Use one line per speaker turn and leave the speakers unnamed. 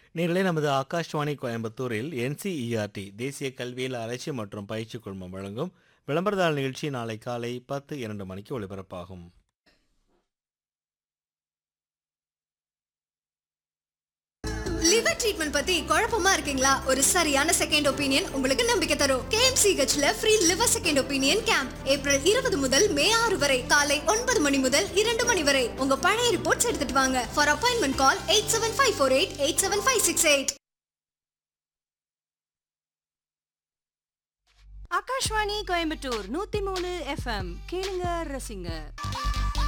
நேர்களே நமது ஆகாஷ்வாணி கோயம்புத்தூரில் என்சிஇஆர்டி தேசிய கல்வியில் ஆராய்ச்சி மற்றும் பயிற்சி குழுமம் வழங்கும் விளம்பரதாள் நிகழ்ச்சி நாளை காலை பத்து இரண்டு மணிக்கு ஒளிபரப்பாகும்
லிவர் ட்ரீட்மெண்ட் பத்தி குழப்பமா இருக்கீங்களா ஒரு சரியான செகண்ட் ஒப்பீனியன் உங்களுக்கு நம்பிக்கை தரும் கேஎம்சிஹெச்ல free liver second opinion camp April இருபது முதல் மே ஆறு வரை காலை ஒன்பது மணி முதல் இரண்டு மணி வரை உங்க பழைய ரிப்போர்ட்ஸ் எடுத்துட்டு வாங்க for appointment call eight seven five four eight eight seven five six eight
Akashvani Coimbatore நூத்தி மூணு எஃப்எம் கேளுங்க ரசிங்க